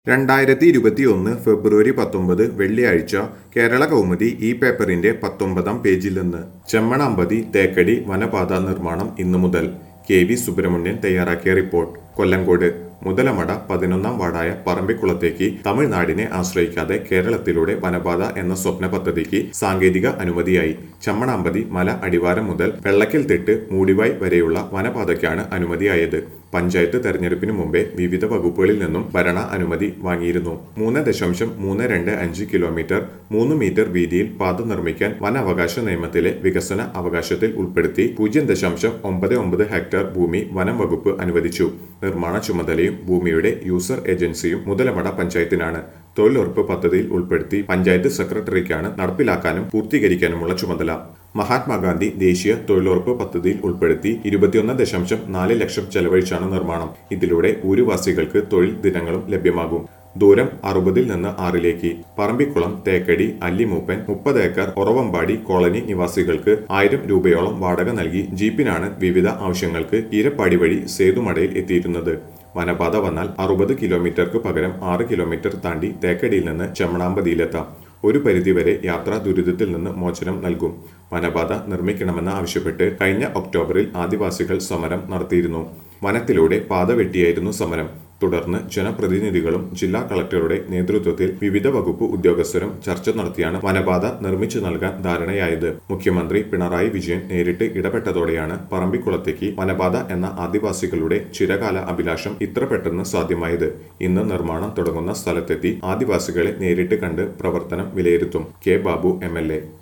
രണ്ടായിരത്തി ഇരുപത്തിയൊന്ന് ഫെബ്രുവരി പത്തൊമ്പത് വെള്ളിയാഴ്ച കേരള കൗമുദി ഈ പേപ്പറിന്റെ പത്തൊമ്പതാം പേജിൽ നിന്ന് ചെമ്മണാമ്പതി തേക്കടി വനപാത നിർമ്മാണം ഇന്നു മുതൽ കെ വി സുബ്രഹ്മണ്യൻ തയ്യാറാക്കിയ റിപ്പോർട്ട് കൊല്ലങ്കോട് മുതലമട പതിനൊന്നാം വാർഡായ പറമ്പിക്കുളത്തേക്ക് തമിഴ്നാടിനെ ആശ്രയിക്കാതെ കേരളത്തിലൂടെ വനപാത എന്ന സ്വപ്ന പദ്ധതിക്ക് സാങ്കേതിക അനുമതിയായി ചമ്മണാമ്പതി മല അടിവാരം മുതൽ വെള്ളക്കൽ തെട്ട് മൂടിവായ് വരെയുള്ള വനപാതയ്ക്കാണ് അനുമതിയായത് പഞ്ചായത്ത് തെരഞ്ഞെടുപ്പിന് മുമ്പേ വിവിധ വകുപ്പുകളിൽ നിന്നും ഭരണ അനുമതി വാങ്ങിയിരുന്നു മൂന്ന് ദശാംശം മൂന്ന് രണ്ട് അഞ്ച് കിലോമീറ്റർ മൂന്ന് മീറ്റർ വീതിയിൽ പാത നിർമ്മിക്കാൻ വനാവകാശ നിയമത്തിലെ വികസന അവകാശത്തിൽ ഉൾപ്പെടുത്തി പൂജ്യം ദശാംശം ഒമ്പത് ഒമ്പത് ഹെക്ടർ ഭൂമി വനം വകുപ്പ് അനുവദിച്ചു നിർമ്മാണ ചുമതലയും ഭൂമിയുടെ യൂസർ ഏജൻസിയും മുതലമട പഞ്ചായത്തിനാണ് തൊഴിലുറപ്പ് പദ്ധതിയിൽ ഉൾപ്പെടുത്തി പഞ്ചായത്ത് സെക്രട്ടറിക്കാണ് നടപ്പിലാക്കാനും പൂർത്തീകരിക്കാനുമുള്ള ചുമതല മഹാത്മാഗാന്ധി ദേശീയ തൊഴിലുറപ്പ് പദ്ധതിയിൽ ഉൾപ്പെടുത്തി ഇരുപത്തിയൊന്ന് ദശാംശം നാല് ലക്ഷം ചെലവഴിച്ചാണ് നിർമ്മാണം ഇതിലൂടെ ഊരുവാസികൾക്ക് തൊഴിൽ ദിനങ്ങളും ലഭ്യമാകും ദൂരം അറുപതിൽ നിന്ന് ആറിലേക്ക് പറമ്പിക്കുളം തേക്കടി അല്ലിമൂപ്പൻ മുപ്പത് ഏക്കർ ഒറവമ്പാടി കോളനി നിവാസികൾക്ക് ആയിരം രൂപയോളം വാടക നൽകി ജീപ്പിനാണ് വിവിധ ആവശ്യങ്ങൾക്ക് ഈരപ്പാടി വഴി സേതുമടയിൽ എത്തിയിരുന്നത് വനപാത വന്നാൽ അറുപത് കിലോമീറ്റർക്ക് പകരം ആറ് കിലോമീറ്റർ താണ്ടി തേക്കടിയിൽ നിന്ന് ചെമ്മണാമ്പതിയിലെത്താം ഒരു പരിധിവരെ യാത്രാ ദുരിതത്തിൽ നിന്ന് മോചനം നൽകും വനപാത നിർമ്മിക്കണമെന്ന് ആവശ്യപ്പെട്ട് കഴിഞ്ഞ ഒക്ടോബറിൽ ആദിവാസികൾ സമരം നടത്തിയിരുന്നു വനത്തിലൂടെ പാത വെട്ടിയായിരുന്നു സമരം തുടർന്ന് ജനപ്രതിനിധികളും ജില്ലാ കളക്ടറുടെ നേതൃത്വത്തിൽ വിവിധ വകുപ്പ് ഉദ്യോഗസ്ഥരും ചർച്ച നടത്തിയാണ് വനപാത നിർമ്മിച്ചു നൽകാൻ ധാരണയായത് മുഖ്യമന്ത്രി പിണറായി വിജയൻ നേരിട്ട് ഇടപെട്ടതോടെയാണ് പറമ്പിക്കുളത്തേക്ക് വനപാത എന്ന ആദിവാസികളുടെ ചിരകാല അഭിലാഷം ഇത്ര പെട്ടെന്ന് സാധ്യമായത് ഇന്ന് നിർമ്മാണം തുടങ്ങുന്ന സ്ഥലത്തെത്തി ആദിവാസികളെ നേരിട്ട് കണ്ട് പ്രവർത്തനം വിലയിരുത്തും കെ ബാബു എം